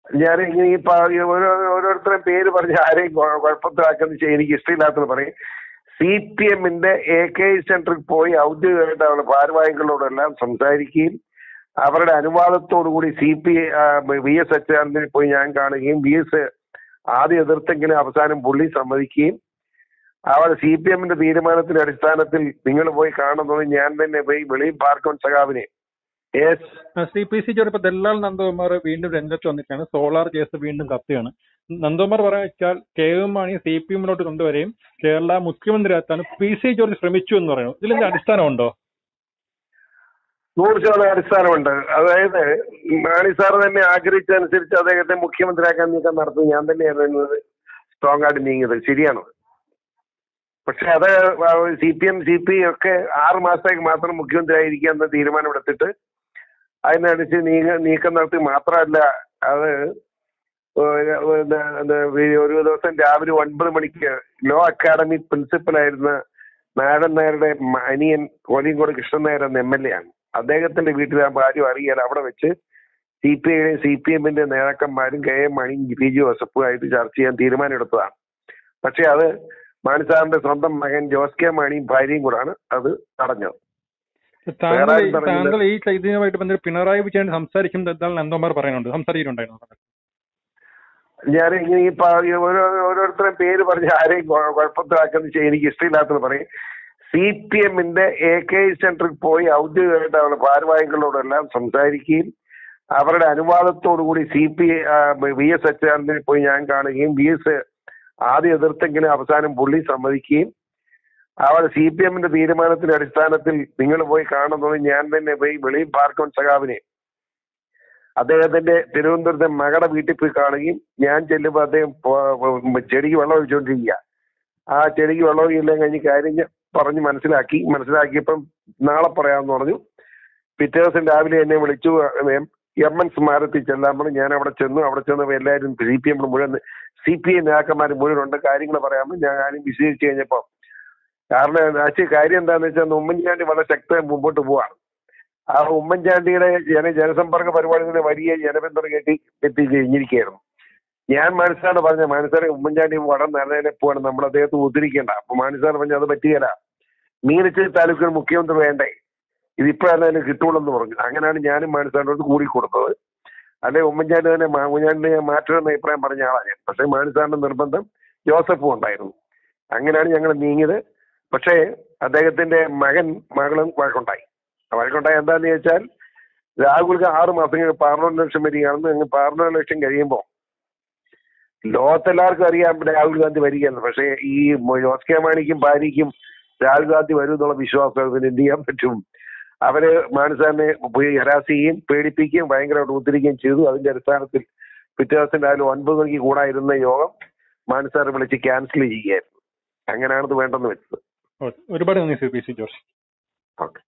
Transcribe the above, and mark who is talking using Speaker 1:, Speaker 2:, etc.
Speaker 1: ഞാൻ ഇങ്ങനെ ഈ പ- ഈ ഓരോ ഓരോരുത്തരുടെ പേര് പറഞ്ഞ് ആരെയും കുഴ- കുഴപ്പത്തിലാക്കുന്ന ചെയ്യ- എനിക്ക് ഇഷ്ടമില്ലാത്തത് പറയും സി പി എമ്മിന്റെ എ കെ സെന്ററിൽ പോയി ഔദ്യോഗികമായിട്ട് അവരുടെ ഭാരവാഹികളോടെല്ലാം സംസാരിക്കുകയും അവരുടെ അനുവാദത്തോടു കൂടി സി പി വി എസ് അച്യുതാനന്ദനെ പോയി ഞാൻ കാണുകയും വി എസ് ആദ്യം എതിർത്തെങ്കിലും അവസാനം പുള്ളി സമ്മതിക്കുകയും അവർ സി പി എമ്മിന്റെ തീരുമാനത്തിന്റെ അടിസ്ഥാനത്തിൽ നിങ്ങൾ പോയി കാണുന്നത് ഞാൻ തന്നെ പോയി വെളിയിൽ പാർക്കോൺ സഖാവിനെ യെസ്
Speaker 2: സി പി സി ജോലി ഇപ്പൊ ദല്ലാൽ നന്ദകുമാർ വീണ്ടും രംഗത്ത് വന്നിട്ടാണ് സോളാർ കേസ് വീണ്ടും കത്തുകയാണ് നന്ദകുമാർ പറയാൻ വെച്ചാൽ K M Mani C P എമ്മിലോട്ട് കൊണ്ടുവരെയും കേരള മുഖ്യമന്ത്രിയാക്കാൻ പി സി ജോർജ് ശ്രമിച്ചു എന്ന് പറയുന്നു ഇതിലെന്ത് അടിസ്ഥാനമുണ്ടോ
Speaker 1: നൂറ് ശതമാനം അടിസ്ഥാനമുണ്ട് അതായത് മാണി സാർ തന്നെ ആഗ്രഹിച്ചതനുസരിച്ച് അദ്ദേഹത്തെ മുഖ്യമന്ത്രിയാക്കാൻ നീക്കം നടത്തി ഞാൻ തന്നെയായിരുന്നു സ്ട്രോങ് ആയിട്ട് നീങ്ങിയത് ശരിയാണ് പക്ഷെ അത് C P M C P ഒക്കെ ആറ് മാസത്തേക്ക് മാത്രം മുഖ്യമന്ത്രി ആയിരിക്കുക എന്ന തീരുമാനം എടുത്തിട്ട് അതിനനുസരിച്ച് നീങ്ങ നീക്കം നടത്തി മാത്രമല്ല അത് ഒരു ഒരു ഒരു ദിവസം രാവിലെ ഒൻപത് മണിക്ക് ലോ അക്കാദമി പ്രിൻസിപ്പൽ ആയിരുന്ന നാരായണൻ നായരുടെ അനിയൻ കോലിയങ്കോട് കൃഷ്ണൻ നായർ എന്ന എം എൽ എ ആണ് അദ്ദേഹത്തിന്റെ വീട്ടിൽ ആ ആരും അറിയാൻ അവിടെ വെച്ച് C P I C P എമ്മിന്റെ നേതാക്കന്മാരും കെ എം മണിയും പി ജി ജോസഫും ആയിട്ട് ചർച്ച ചെയ്യാൻ തീരുമാനമെടുത്തതാണ് പക്ഷെ അത് മാണി സാറിന്റെ സ്വന്തം മകൻ ജോസ് കെ മാണിയും ഭാര്യയും കൂടാണ് അത് തടഞ്ഞത്
Speaker 2: താങ്കൾ
Speaker 1: വേറെ ആരും പറഞ്ഞില്ല.
Speaker 2: താങ്കൾ ഈ ഇതിനുമായിട്ട് ബന്ധപ്പെട്ട് പിണറായി വിജയൻ സംസാരിക്കുന്നത് എന്താണ് നന്ദകുമാർ പറയുന്നുണ്ട് സംസാരിച്ചിട്ടുണ്ടായിരുന്നു
Speaker 1: ഞാൻ ഇങ്ങനെ ഈ പ- ഈ ഓരോ ഓരോരുത്തരുടെ പേര് പറഞ്ഞ് ആരെയും കുഴ- കുഴപ്പത്തിലാക്കുന്ന ചെയ്യ- എനിക്ക് ഇഷ്ടമില്ലാത്തത് പറയും സി പി എമ്മിന്റെ എ കെ സെന്ററിൽ പോയി ഔദ്യോഗികമായിട്ട് അവരുടെ ഭാരവാഹികളോടെല്ലാം സംസാരിക്കുകയും അവരുടെ അനുവാദത്തോടു കൂടി സി പി വി എസ് അച്യുതാനന്ദനെ പോയി ഞാൻ കാണുകയും വി എസ് ആദ്യം എതിർത്തെങ്കിലും അവസാനം പുള്ളി സമ്മതിക്കുകയും അവർ സി പി എമ്മിന്റെ തീരുമാനത്തിന്റെ അടിസ്ഥാനത്തിൽ നിങ്ങൾ പോയി കാണുന്നത് ഞാൻ തന്നെ പോയി വെളിയിൽ പാർക്കോൺ സഖാവിനെ അദ്ദേഹത്തിന്റെ തിരുവനന്തപുരത്തെ മകളുടെ വീട്ടിൽ പോയി കാണുകയും ഞാൻ ചെല്ലുമ്പോൾ അദ്ദേഹം പോ- പോ- ചെടിക്ക് വെള്ളം ഒഴിച്ചുകൊണ്ടിരിക്കുക ആ ചെടിക്ക് വെള്ളം ഒഴിയില്ലെങ്കിൽ കഴിഞ്ഞ് കാര്യം ഞാൻ പറഞ്ഞ് മനസ്സിലാക്കി മനസ്സിലാക്കിയപ്പം നാളെ പറയാമെന്ന് പറഞ്ഞു പിറ്റേ ദിവസം രാവിലെ എന്നെ വിളിച്ചു എം- എം എൻ സ്മാരത്തിൽ ചെല്ലാൻ പറഞ്ഞു ഞാൻ അവിടെ ചെന്നു അവിടെ ചെന്നപ്പോൾ എല്ലാവരും സി പി എം മുഴുവൻ സി പി ഐ നേതാക്കന്മാർ മുഴുവൻ ഉണ്ട് കാര്യങ്ങൾ പറയാമെന്ന് ഞാൻ കാര്യം വിശദീകരിച്ചു കഴിഞ്ഞപ്പോൾ കാരണം ആക്ച്വലി കാര്യം എന്താണെന്ന് വെച്ചാൽ ഉമ്മൻചാണ്ടി വളരെ ശക്തമായി മുമ്പോട്ട് പോവാണ് ആ ഉമ്മൻചാണ്ടിയുടെ ജന ജനസമ്പർക്ക പരിപാടികളുടെ വലിയ ജനപിന്തുണ കെട്ടി എത്തി കഴിഞ്ഞിരിക്കുകയായിരുന്നു ഞാൻ മനസ്സാണ് പറഞ്ഞ മനസ്സാറെ ഉമ്മൻചാണ്ടി വളരെ നല്ല പോവാണ് നമ്മൾ അദ്ദേഹത്തെ ഉദ്ധരിക്കേണ്ട അപ്പൊ മനസ്സാണ് പറഞ്ഞ അത് പറ്റുകയില്ല മീനച്ചിൽ താലൂക്കിൽ മുഖ്യമന്ത്രി വേണ്ടേ ഇതിപ്പോഴാണ് അതിന് കിട്ടുള്ളൂ പറഞ്ഞു അങ്ങനെയാണ് ഞാനും മാനസാറിനോട് കൂടി കൊടുത്തത് അല്ലെ ഉമ്മൻചാണ്ടി തന്നെ മാ- ഉമ്മൻചാണ്ടി ഞാൻ മാറ്റണമെന്ന് അഭിപ്രായം പറഞ്ഞ ആളാണ് ഞാൻ പക്ഷേ മാനസാറിന്റെ നിർബന്ധം ജോസഫും ഉണ്ടായിരുന്നു അങ്ങനെയാണ് ഞങ്ങൾ നീങ്ങിയത് പക്ഷേ അദ്ദേഹത്തിന്റെ മകൻ മകളും വഴക്കുണ്ടായി ആ വഴക്കുണ്ടായി എന്താന്ന് ചോദിച്ചാൽ രാഹുൽക്ക് ആറ് മാസം കഴിഞ്ഞ് പാർലമെന്റ് ഇലക്ഷൻ വരികയാണെന്ന് ഞങ്ങൾ പാർലമെന്റ് ഇലക്ഷൻ കഴിയുമ്പോൾ ലോകത്തെല്ലാവർക്കും അറിയാം രാഹുൽ ഗാന്ധി വരികയെന്ന് പക്ഷേ ഈ ജോസ് കെ മാണിക്കും ഭാര്യയ്ക്കും രാഹുൽ ഗാന്ധി വരും എന്നുള്ള വിശ്വാസം അതിന് എന്ത് ചെയ്യാൻ പറ്റും അവര് മാനസാറിനെ പോയി ഹരാസ് ചെയ്യുകയും പേടിപ്പിക്കുകയും ഭയങ്കരമായിട്ട് ഉദ്ധരിക്കുകയും ചെയ്തു അതിന്റെ അടിസ്ഥാനത്തിൽ പിറ്റേ ദിവസം രാവിലെ ഒൻപത് മണിക്ക് കൂടായിരുന്ന യോഗം മാനസാർ വിളിച്ച് ക്യാൻസൽ ചെയ്യുകയായിരുന്നു അങ്ങനെയാണത് വേണ്ടെന്ന് വെച്ചത്
Speaker 2: ഒരുപാട് നന്ദി C P C George
Speaker 1: okay